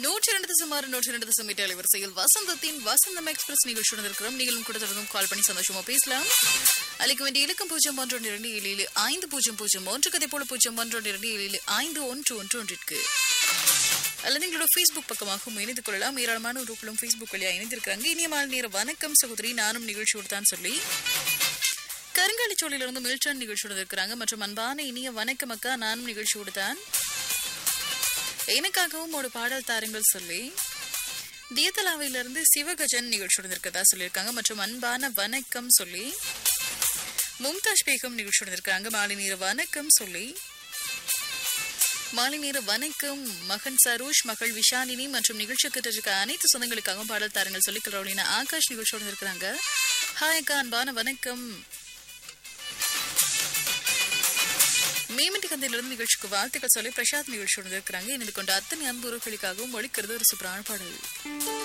நூற்றி இரண்டு சுமார் நூற்றி இரண்டு தசம் எட்டு அலைவரிசையில் வசந்தத்தின் வசந்தம் எக்ஸ்பிரஸ் நிகழ்ச்சியுடன் இருக்கிறோம் நீங்களும் கூட தொடர்ந்தும் கால் பண்ணி சந்தோஷமா பேசலாம் அளிக்க வேண்டிய இலக்கம் பூஜ்ஜியம் ஒன்று ஒன்று இரண்டு ஏழு ஏழு ஐந்து பூஜ்ஜியம் பூஜ்ஜியம் ஒன்று கதை போல பூஜ்ஜியம் ஒன்று ஒன்று இரண்டு ஏழு ஏழு ஐந்து ஒன்று ஒன்று ஒன்றிற்கு அல்லது எங்களோட ஃபேஸ்புக் பக்கமாகவும் இணைந்து கொள்ளலாம் ஏராளமான உறுப்பிலும் ஃபேஸ்புக் வழியா இணைந்திருக்கிறாங்க இனிய மாலை நேர வணக்கம் சகோதரி நானும் நிகழ்ச்சியோடு தான் சொல்லி கருங்காலிச்சோழிலிருந்து மில்டன் நிகழ்ச்சியோடு இருக்கிறாங்க மற்றும் அன்பான இனிய வணக்கம் அக்கா நானும் நிகழ்ச்சியோடு தான் எனக்காகவும் ஒரு பாடல் தாருங்கள் சொல்லி தியத்தலாவிலிருந்து சிவகஜன் நிகழ்ச்சியுடன் இருக்கிறதா சொல்லியிருக்காங்க மற்றும் அன்பான வணக்கம் சொல்லி மும்தாஜ் பேகம் நிகழ்ச்சியுடன் இருக்காங்க மாலை நேர வணக்கம் சொல்லி மாலை நேர வணக்கம் மகன் சரோஷ் மகள் விஷாலினி மற்றும் நிகழ்ச்சி இருக்க அனைத்து சொந்தங்களுக்காகவும் பாடல் தாருங்கள் சொல்லி கரோலினா ஆகாஷ் நிகழ்ச்சியோடு இருக்கிறாங்க ஹாய் அக்கா அன்பான வணக்கம் மேமட்டி கந்தையிலிருந்து நிகழ்ச்சிக்கு வாழ்த்துக்கள் சொல்லி பிரசாத் நிகழ்ச்சியோடு இருக்கிறாங்க இணைந்து கொண்ட அத்தனை அன்பு உறவுகளுக்காகவும் ஒழிக்கிறது ஒரு சூப்பரான பாடல்